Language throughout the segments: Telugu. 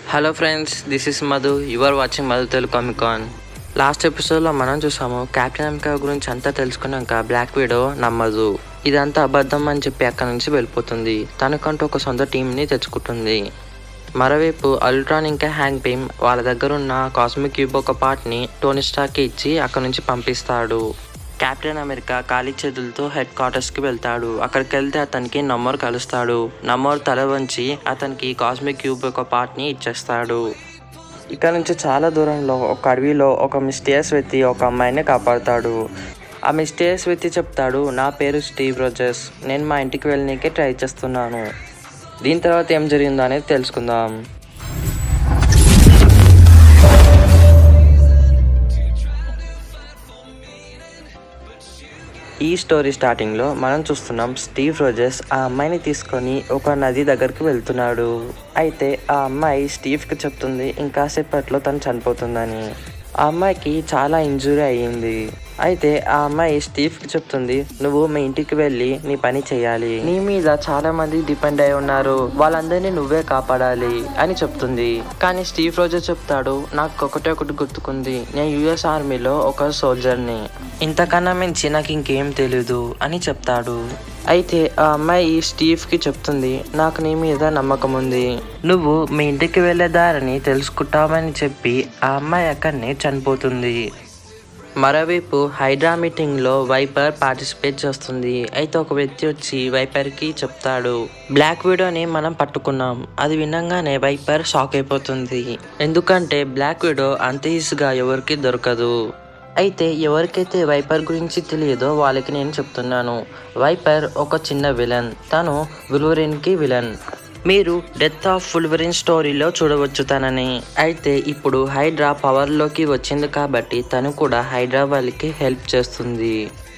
Hello friends this is Madhu you are watching Madhu Telugu Comicon last ఎపిసోడ్లో మనం చూసాము కెప్టెన్ అమెరికా గురించి అంతా తెలుసుకున్నాక బ్లాక్ వీడో నమ్మదు ఇదంతా అబద్ధం అని చెప్పి అక్కడి నుంచి వెళ్ళిపోతుంది తనకంటూ ఒక సొంత టీంని తెచ్చుకుంటుంది మరోవైపు అల్ట్రాన్ ఇంకా హ్యాంగ్ పీమ్ వాళ్ళ దగ్గర ఉన్న కాస్మిక్ క్యూబ్ ఒక పార్ట్ని టోనీ స్టార్కి ఇచ్చి అక్కడ నుంచి పంపిస్తాడు కెప్టెన్ అమెరికా ఖాళీ చేతులతో హెడ్ క్వార్టర్స్కి వెళ్తాడు అక్కడికి వెళ్తే అతనికి నమ్మోర్ కలుస్తాడు నమ్మోర్ తల వంచి అతనికి కాస్మిక్ క్యూబ్ ఒక పార్ట్ని ఇచ్చేస్తాడు ఇక్కడ నుంచి చాలా దూరంలో ఒక అడవిలో ఒక మిస్టియస్ వ్యక్తి ఒక అమ్మాయిని కాపాడుతాడు ఆ మిస్టియస్ వ్యక్తి చెప్తాడు నా పేరు స్టీవ్ రోజర్స్ నేను మా ఇంటికి వెళ్ళనీకే ట్రై చేస్తున్నాను దీని తర్వాత ఏం జరిగిందో అనేది తెలుసుకుందాం ఈ స్టోరీ స్టార్టింగ్లో మనం చూస్తున్నాం స్టీవ్ రోజర్స్ ఆ అమ్మాయిని తీసుకొని ఒక నది దగ్గరికి వెళ్తున్నాడు అయితే ఆ అమ్మాయి స్టీవ్కి చెప్తుంది ఇంకాసేపట్లో తను చనిపోతుందని ఆ అమ్మాయికి చాలా ఇంజురీ అయ్యింది అయితే ఆ అమ్మాయి స్టీవ్కి చెప్తుంది నువ్వు మీ ఇంటికి వెళ్ళి నీ పని చేయాలి నీ మీద చాలా మంది డిపెండ్ అయి ఉన్నారు వాళ్ళందరినీ నువ్వే కాపాడాలి అని చెప్తుంది కానీ స్టీవ్ రోజర్ చెప్తాడు నాకు ఒకటే ఒకటి గుర్తుకుంది నేను యుఎస్ ఆర్మీలో ఒక సోల్జర్ని ఇంతకన్నా మించి నాకు ఇంకేం తెలీదు అని చెప్తాడు అయితే ఆ అమ్మాయి స్టీవ్కి చెప్తుంది నాకు నీ మీద నమ్మకం ఉంది నువ్వు మీ ఇంటికి వెళ్ళే దారిని తెలుసుకుంటావని చెప్పి ఆ అమ్మాయి అక్కడనే చనిపోతుంది మరోవైపు హైడ్రా మీటింగ్లో వైపర్ పార్టిసిపేట్ చేస్తుంది అయితే ఒక వ్యక్తి వచ్చి వైపర్కి చెప్తాడు బ్లాక్ విడోని మనం పట్టుకున్నాం అది వినంగానే వైపర్ షాక్ అయిపోతుంది ఎందుకంటే బ్లాక్ విడో అంత ఈజీగా ఎవరికి దొరకదు అయితే ఎవరికైతే వైపర్ గురించి తెలియదో వాళ్ళకి నేను చెప్తున్నాను వైపర్ ఒక చిన్న విలన్ తను విల్వరిన్కి విలన్ మీరు డెత్ ఆఫ్ ఫుల్వరిన్ స్టోరీలో చూడవచ్చు తనని అయితే ఇప్పుడు హైడ్రా పవర్లోకి వచ్చింది కాబట్టి తను కూడా హైడ్రా వాళ్ళకి హెల్ప్ చేస్తుంది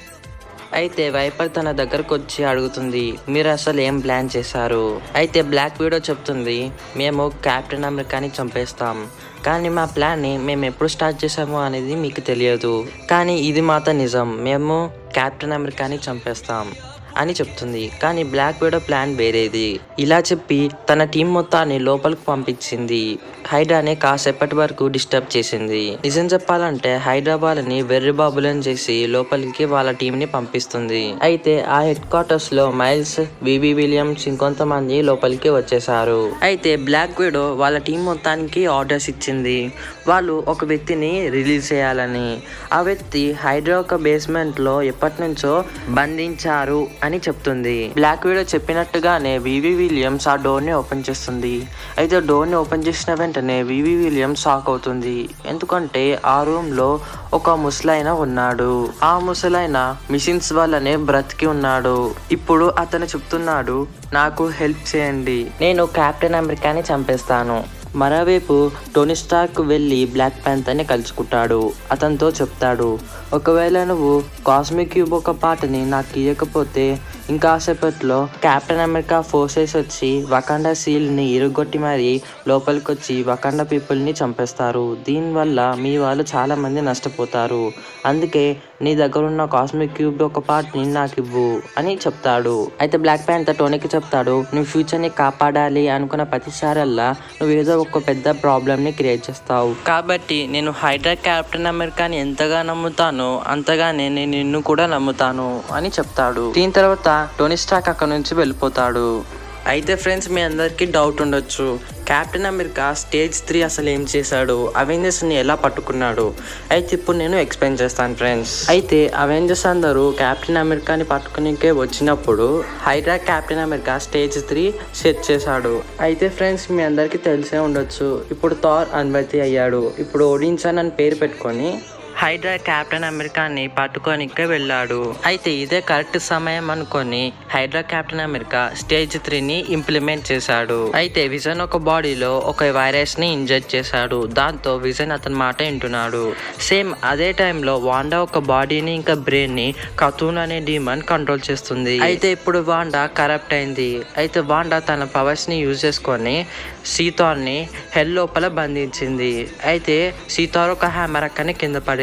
అయితే వైపర్ తన దగ్గరకు వచ్చి అడుగుతుంది మీరు అసలు ఏం ప్లాన్ చేశారు అయితే బ్లాక్ వీడో చెప్తుంది మేము కెప్టెన్ అమెరికాని చంపేస్తాం కానీ మా ప్లాన్ని మేము ఎప్పుడు స్టార్ట్ చేసామో అనేది మీకు తెలియదు కానీ ఇది మాత్రం నిజం మేము కెప్టెన్ అమెరికాని చంపేస్తాం అని చెప్తుంది కానీ బ్లాక్ వీడో ప్లాన్ వేరేది ఇలా చెప్పి తన టీం మొత్తాన్ని లోపలికి పంపించింది హైడ్రాని కాసేపటి వరకు డిస్టర్బ్ చేసింది నిజం చెప్పాలంటే హైదరాబాద్ని వెర్రి బాబులను చేసి లోపలికి వాళ్ళ టీం ని పంపిస్తుంది అయితే ఆ హెడ్ క్వార్టర్స్ లో మైల్స్ వివి విలియమ్స్ ఇంకొంతమంది లోపలికి వచ్చేసారు అయితే బ్లాక్ వీడో వాళ్ళ టీం మొత్తానికి ఆర్డర్స్ ఇచ్చింది వాళ్ళు ఒక వ్యక్తిని రిలీజ్ చేయాలని ఆ వ్యక్తి హైడ్రా ఒక బేస్మెంట్ లో ఎప్పటి నుంచో బంధించారు అని చెప్తుంది బ్లాక్ వీడో చెప్పినట్టుగానే వివి విలియమ్స్ ఆ డోర్ ని ఓపెన్ చేస్తుంది అయితే డోర్ ని ఓపెన్ చేసిన వెంటనే వివి విలియమ్స్ షాక్ అవుతుంది ఎందుకంటే ఆ రూమ్ లో ఒక ముసలైన ఉన్నాడు ఆ ముసలైన మిషన్స్ వల్లనే బ్రతికి ఉన్నాడు ఇప్పుడు అతను చెప్తున్నాడు నాకు హెల్ప్ చేయండి నేను కెప్టెన్ అమెరికాని చంపేస్తాను మరోవైపు టోనీ స్టార్క్ వెళ్ళి బ్లాక్ ప్యాంతర్ని కలుసుకుంటాడు అతనితో చెప్తాడు ఒకవేళ నువ్వు కాస్మిక్ క్యూబ్ ఒక పాటని నాకు ఇవ్వకపోతే ఇంకాసేపట్లో కెప్టెన్ అమెరికా ఫోర్సెస్ వచ్చి వకాండా సీల్ని ఇరుగొట్టి మరి లోపలికి వచ్చి వకాండా పీపుల్ని చంపేస్తారు దీనివల్ల మీ వాళ్ళు చాలా మంది నష్టపోతారు అందుకే నీ దగ్గర ఉన్న కాస్మిక్ క్యూబ్ ఒక పార్ట్ని నాకు ఇవ్వు అని చెప్తాడు అయితే బ్లాక్ ప్యాంతర్ టోనీకి చెప్తాడు నువ్వు ఫ్యూచర్ని కాపాడాలి అనుకున్న ప్రతిసారల్లా నువ్వు ఏదో ఒక పెద్ద ప్రాబ్లమ్ని క్రియేట్ చేస్తావు కాబట్టి నేను హైడ్రా కెప్టెన్ అమెరికాని ఎంతగా నమ్ముతానో అంతగానే నేను నిన్ను కూడా నమ్ముతాను అని చెప్తాడు దీని తర్వాత టోనీ స్టాక్ అక్కడ నుంచి వెళ్ళిపోతాడు అయితే ఫ్రెండ్స్ మీ అందరికీ డౌట్ ఉండొచ్చు కెప్టెన్ అమెరికా స్టేజ్ త్రీ అసలు ఏం చేశాడు అవెంజర్స్ని ఎలా పట్టుకున్నాడు అయితే ఇప్పుడు నేను ఎక్స్ప్లెయిన్ చేస్తాను ఫ్రెండ్స్ అయితే అవెంజర్స్ అందరూ కెప్టెన్ అమెరికాని పట్టుకునికే వచ్చినప్పుడు Hydra Captain America stage three set చేశాడు అయితే ఫ్రెండ్స్ మీ అందరికీ తెలిసే ఉండొచ్చు ఇప్పుడు థార్ అనుమతి అయ్యాడు ఇప్పుడు ఓడిన్సన్ అని పేరు పెట్టుకొని హైడ్రా కెప్టెన్ అమెరికాని పట్టుకోనికే వెళ్ళాడు అయితే ఇదే కరెక్ట్ సమయం అనుకొని హైడ్రా కెప్టెన్ అమెరికా స్టేజ్ త్రీని ఇంప్లిమెంట్ చేశాడు అయితే విజన్ ఒక బాడీలో ఒక వైరస్ ని ఇంజెక్ట్ చేశాడు దాంతో విజన్ అతని మాట వింటున్నాడు సేమ్ అదే టైంలో వాండా ఒక బాడీని ఇంకా బ్రెయిన్ ని కతూన్ అనే డీమన్ కంట్రోల్ చేస్తుంది అయితే ఇప్పుడు వాండా కరప్ట్ అయింది అయితే వాండా తన పవర్స్ ని యూజ్ చేసుకొని సీతార్ని హెల్ లోపల బంధించింది అయితే సీతార్ ఒక హ్యామర్ అక్కని కింద పడింది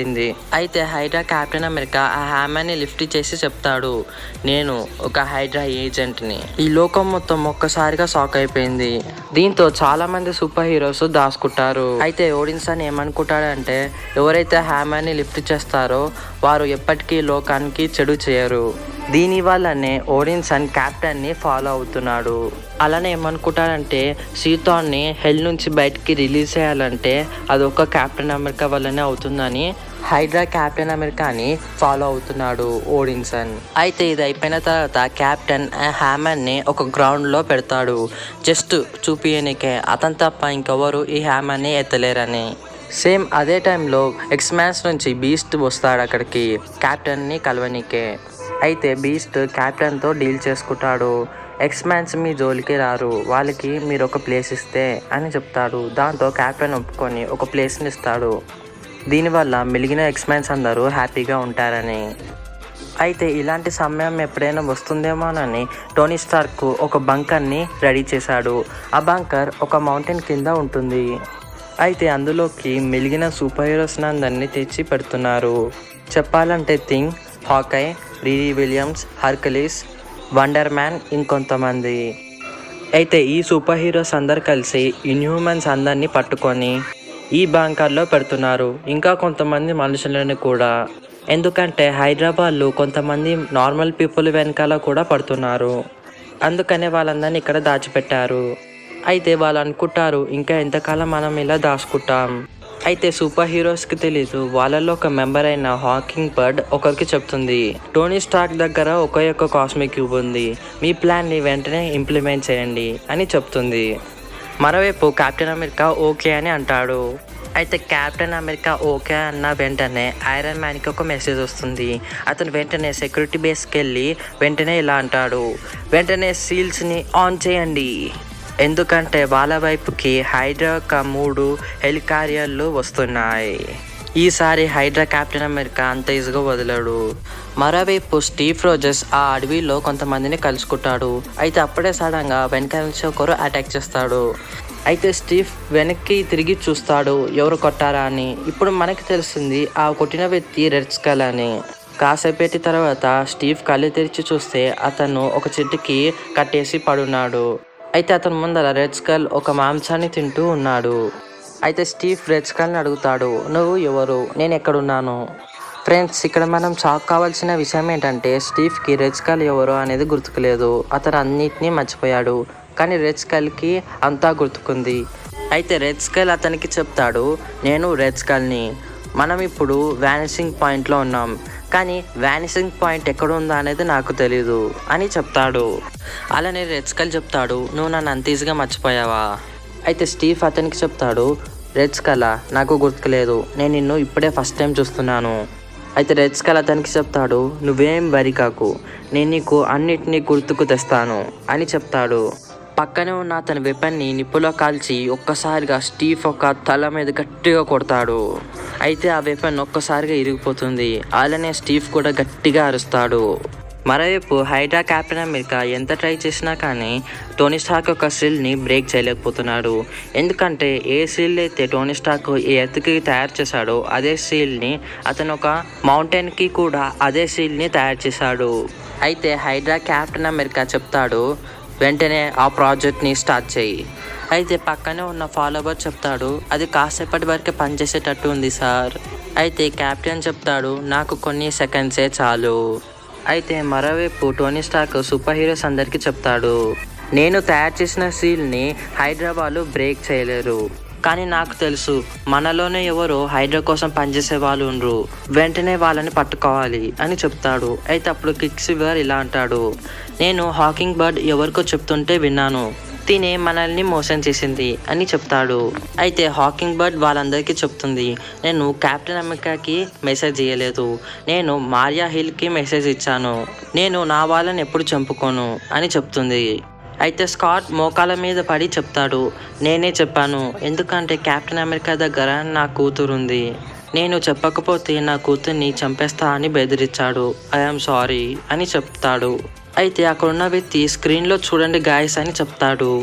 అయిపోయింది అయితే హైడ్రా కెప్టెన్ అమెరికా ఆ హ్యామర్ని లిఫ్ట్ చేసి చెప్తాడు నేను ఒక హైడ్రా ఏజెంట్ని ఈ లోకం మొత్తం ఒక్కసారిగా షాక్ అయిపోయింది దీంతో చాలా మంది సూపర్ హీరోస్ దాచుకుంటారు అయితే ఓడిన్సన్ ఏమనుకుంటాడంటే ఎవరైతే హ్యామర్ని లిఫ్ట్ చేస్తారో వారు ఎప్పటికీ లోకానికి చెడు చేయరు దీని వల్లనే ఓడిన్సన్ క్యాప్టెన్ ని ఫాలో అవుతున్నాడు అలానే ఏమనుకుంటాడంటే సీతాన్ని హెల్ నుంచి బయటికి రిలీజ్ చేయాలంటే అది ఒక కెప్టెన్ అమెరికా వల్లనే అవుతుందని హైడ్రా కెప్టెన్ అమెరికాని ఫాలో అవుతున్నాడు ఓడిన్సన్ అయితే ఇది అయిపోయిన తర్వాత కెప్టెన్ హ్యామర్ ని ఒక గ్రౌండ్ లో పెడతాడు జస్ట్ చూపియనికే అతను తప్ప ఇంకెవరు ఈ హ్యామర్ ని ఎత్తలేరని సేమ్ అదే టైంలో ఎక్స్మాన్స్ నుంచి బీస్ట్ వస్తాడు అక్కడికి కెప్టెన్ని కలవనీకే అయితే బీస్ట్ కెప్టెన్తో డీల్ చేసుకుంటాడు ఎక్స్మాన్స్ మీ జోలికి రారు వాళ్ళకి మీరు ఒక ప్లేస్ ఇస్తే అని చెప్తాడు దాంతో కెప్టెన్ ఒప్పుకొని ఒక ప్లేస్ని ఇస్తాడు దీనివల్ల మిగిలిన ఎక్స్మాన్స్ అందరూ హ్యాపీగా ఉంటారని అయితే ఇలాంటి సమయం ఎప్పుడైనా వస్తుందేమోనని టోనీ స్టార్క్ ఒక బంకర్ని రెడీ చేశాడు ఆ బంకర్ ఒక మౌంటైన్ కింద ఉంటుంది అయితే అందులోకి మిగిలిన సూపర్ హీరోస్ అందరినీ తెచ్చి పెడుతున్నారు చెప్పాలంటే Thing Hawkeye Riri Williams Hercules Wonder Man ఇంకొంతమంది అయితే ఈ సూపర్ హీరోస్ అందరు కలిసి ఇన్హ్యూమన్స్ అందరినీ పట్టుకొని ఈ బంకర్లో పెడుతున్నారు ఇంకా కొంతమంది మనుషులను కూడా ఎందుకంటే హైదరాబాద్లో కొంతమంది నార్మల్ పీపుల్ వెనకాల కూడా పడుతున్నారు అందుకనే వాళ్ళందరినీ ఇక్కడ దాచిపెట్టారు అయితే వాళ్ళు అనుకుంటారు ఇంకా ఎంతకాలం మనం ఇలా దాచుకుంటాం అయితే సూపర్ హీరోస్కి తెలీదు వాళ్ళలో ఒక మెంబర్ అయిన హాకింగ్ బర్డ్ ఒకరికి చెప్తుంది టోనీ స్టార్క్ దగ్గర ఒకే ఒక కాస్మిక్ క్యూబ్ ఉంది మీ ప్లాన్ని వెంటనే ఇంప్లిమెంట్ చేయండి అని చెప్తుంది మరోవైపు కెప్టెన్ అమెరికా ఓకే అని అంటాడు అయితే కెప్టెన్ అమెరికా ఓకే అన్న వెంటనే ఐరన్ మ్యాన్కి ఒక మెసేజ్ వస్తుంది అతను వెంటనే సెక్యూరిటీ బేస్కి వెళ్ళి వెంటనే ఇలా అంటాడు వెంటనే సీల్స్ని ఆన్ చేయండి ఎందుకంటే వాళ్ళ వైపుకి హైడ్రా యొక్క మూడు హెలికారియర్లు వస్తున్నాయి ఈసారి హైడ్రా కెప్టెన్ అమెరికా అంత ఈజీగా వదలడు మరోవైపు స్టీవ్ రోజెస్ ఆ అడవిలో కొంతమందిని కలుసుకుంటాడు అయితే అప్పుడే సడన్గా వెనక నుంచి ఒకరు అటాక్ చేస్తాడు అయితే స్టీవ్ వెనక్కి తిరిగి చూస్తాడు ఎవరు కొట్టారా అని ఇప్పుడు మనకి తెలుస్తుంది ఆ కొట్టిన వ్యక్తి రెడ్ స్కల్ అని కాసేపటి తర్వాత స్టీవ్ కళ్ళు తెరిచి చూస్తే అతను ఒక చెట్టుకి కట్టేసి పడున్నాడు అయితే అతని ముందర రెడ్ స్కల్ ఒక మాంసాన్ని తింటూ ఉన్నాడు అయితే స్టీవ్ రెడ్ స్కల్ని అడుగుతాడు నువ్వు ఎవరు నేను ఎక్కడున్నాను ఫ్రెండ్స్ ఇక్కడ మనం చాక్ కావాల్సిన విషయం ఏంటంటే స్టీవ్కి రెడ్ స్కల్ ఎవరు అనేది గుర్తుకులేదు అతను అన్నిటినీ మర్చిపోయాడు కానీ రెడ్ స్కల్కి అంతా గుర్తుకుంది అయితే రెడ్ స్కల్ అతనికి చెప్తాడు నేను రెడ్ స్కల్ని మనం ఇప్పుడు వ్యానిసింగ్ పాయింట్లో ఉన్నాం కానీ వ్యానిసింగ్ పాయింట్ ఎక్కడ ఉందా అనేది నాకు తెలీదు అని చెప్తాడు అలానే రెడ్ స్కల్ చెప్తాడు నువ్వు నన్ను అంత ఈజీగా మర్చిపోయావా అయితే స్టీవ్ అతనికి చెప్తాడు రెడ్ స్కల్ నాకు గుర్తుకులేదు నేను నిన్ను ఇప్పుడే ఫస్ట్ టైం చూస్తున్నాను అయితే రెడ్ స్కల్ అతనికి చెప్తాడు నువ్వేం వరి కాకు నేను నీకు అన్నిటినీ గుర్తుకు తెస్తాను అని చెప్తాడు పక్కనే ఉన్న అతని వెపన్ని నిప్పులో కాల్చి ఒక్కసారిగా స్టీవ్ ఒక తల మీద గట్టిగా కొడతాడు అయితే ఆ వెపన్ ఒక్కసారిగా ఇరిగిపోతుంది అలానే స్టీవ్ కూడా గట్టిగా అరుస్తాడు మరోవైపు హైడ్రా కెప్టెన్ అమెరికా ఎంత ట్రై చేసినా కానీ టోనీ స్టాక్ యొక్క సీల్ని బ్రేక్ చేయలేకపోతున్నాడు ఎందుకంటే ఏ సీల్ అయితే టోనీ స్టాక్ ఈ ఎత్తుకి తయారు చేశాడో అదే సీల్ని అతను ఒక మౌంటైన్కి కూడా అదే సీల్ని తయారు చేశాడు అయితే హైడ్రా కెప్టెన్ అమెరికా చెప్తాడు వెంటనే ఆ ప్రాజెక్ట్ని స్టార్ట్ చేయి అయితే పక్కనే ఉన్న ఫాలోవర్ చెప్తాడు అది కాసేపటి వరకే పనిచేసేటట్టు ఉంది సార్ అయితే కెప్టెన్ చెప్తాడు నాకు కొన్ని సెకండ్సే చాలు అయితే మరోవైపు టోనీ స్టార్క్ సూపర్ హీరోస్ అందరికీ చెప్తాడు నేను తయారు చేసిన సీల్ని హైదరాబాద్లో బ్రేక్ చేయలేరు కానీ నాకు తెలుసు మనలోనే ఎవరో హైడ్రా కోసం పనిచేసే వాళ్ళు ఉండరు వెంటనే వాళ్ళని పట్టుకోవాలి అని చెప్తాడు అయితే అప్పుడు కిక్ సివర్ ఇలా అంటాడు నేను హాకింగ్ బర్డ్ ఎవరికో చెప్తుంటే విన్నాను తినే మనల్ని మోసం చేసింది అని చెప్తాడు అయితే హాకింగ్ బర్డ్ వాళ్ళందరికీ చెప్తుంది నేను కెప్టెన్ అమెరికాకి మెసేజ్ చేయలేదు నేను మారియా హిల్కి మెసేజ్ ఇచ్చాను నేను నా వాళ్ళని ఎప్పుడు చంపుకోను అని చెప్తుంది అయితే స్కాట్ మోకాల మీద పడి చెప్తాడు నేనే చెప్పాను ఎందుకంటే కెప్టెన్ అమెరికా దగ్గర నా కూతురుంది నేను చెప్పకపోతే నా కూతుర్ని చంపేస్తా అని బెదిరించాడు ఐఎమ్ సారీ అని చెప్తాడు అయితే అక్కడున్న వ్యక్తి స్క్రీన్లో చూడండి గాయస్ అని చెప్తాడు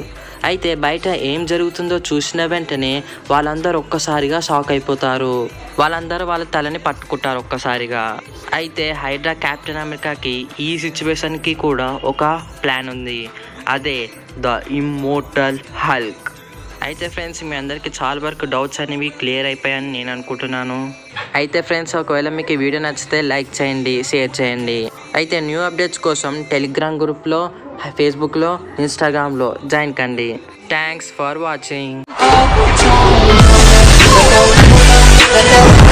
అయితే బయట ఏం జరుగుతుందో చూసిన వెంటనే వాళ్ళందరూ ఒక్కసారిగా షాక్ అయిపోతారు వాళ్ళందరూ వాళ్ళ తలని పట్టుకుంటారు ఒక్కసారిగా అయితే హైడ్రా కెప్టెన్ అమెరికాకి ఈ సిచ్యువేషన్కి కూడా ఒక ప్లాన్ ఉంది అదే ద ఇమ్మోటల్ హల్క్ అయితే ఫ్రెండ్స్ మీ అందరికీ చాలా వరకు డౌట్స్ అనేవి క్లియర్ అయిపోయాయని నేను అనుకుంటున్నాను అయితే ఫ్రెండ్స్ ఒకవేళ మీకు ఈ వీడియో నచ్చితే లైక్ చేయండి షేర్ చేయండి అయితే న్యూ అప్డేట్స్ కోసం టెలిగ్రామ్ గ్రూప్లో ఫేస్బుక్లో ఇన్స్టాగ్రామ్లో జాయిన్ కండి thanks for watching Let go.